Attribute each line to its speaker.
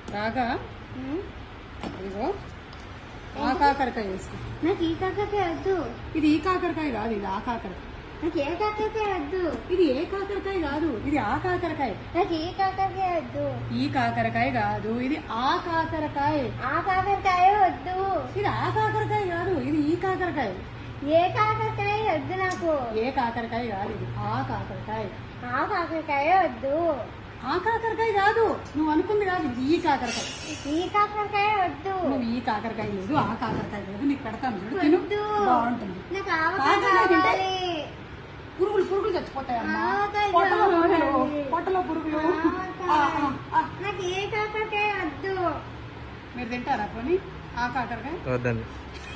Speaker 1: రాగా
Speaker 2: ఉమ్,
Speaker 1: ఇదిగో ఆ కాకరకాయ వేసుకో
Speaker 2: నాకు ఈ కాకరకాయ వద్దు
Speaker 1: ఇది ఈ కాకరకాయ కాదు ఇది ఆ కాకరకాయ
Speaker 2: నాకు ఏ కాకరకాయ వద్దు
Speaker 1: ఇది ఏ కాకరకాయ కాదు ఇది ఆ కాకరకాయ
Speaker 2: నాకు ఈ కాకరకాయ వద్దు
Speaker 1: ఈ కాకరకాయ కాదు ఇది ఆ కాకరకాయ
Speaker 2: ఆ కాకరకాయ వద్దు
Speaker 1: ఇది ఆ కాకరకాయ కాదు ఇది ఈ కాకరకాయ
Speaker 2: ఏ కాకరకాయ వద్దు నాకు
Speaker 1: ఏ కాకరకాయ కాదు ఇది ఆ కాకరకాయ
Speaker 2: ఆ కాకరకాయ వద్దు
Speaker 1: ఆ కాకరకాయ కాదు నువ్వు అనుకుంది కాదు ఇది ఈ కాకరకాయ
Speaker 2: ఈ కాకరకాయ వద్దు
Speaker 1: నువ్వు ఈ కాకరకాయ లేదు ఆ కాకరకాయ లేదు నీకు పెడతాను చూడు తిను
Speaker 2: వద్దు
Speaker 1: బాగుంటుంది
Speaker 2: నాకు ఆవకాయ
Speaker 1: కాకరకాయ తింటే
Speaker 2: కావాలి
Speaker 1: పురుగులు పురుగులు చచ్చిపోతాయమ్మా
Speaker 2: ఆవకాయ
Speaker 1: పొట్టలో పురుగులు
Speaker 2: కావాలి.
Speaker 1: పొట్టలో పురుగులు
Speaker 2: ఆవకాయ.
Speaker 1: ఆ, ఆ, ఆ.
Speaker 2: నాకు ఏ కాకరకాయ వద్దు
Speaker 1: మీరు తింటారా పోనీ ఆ కాకరకాయ
Speaker 3: వద్దండి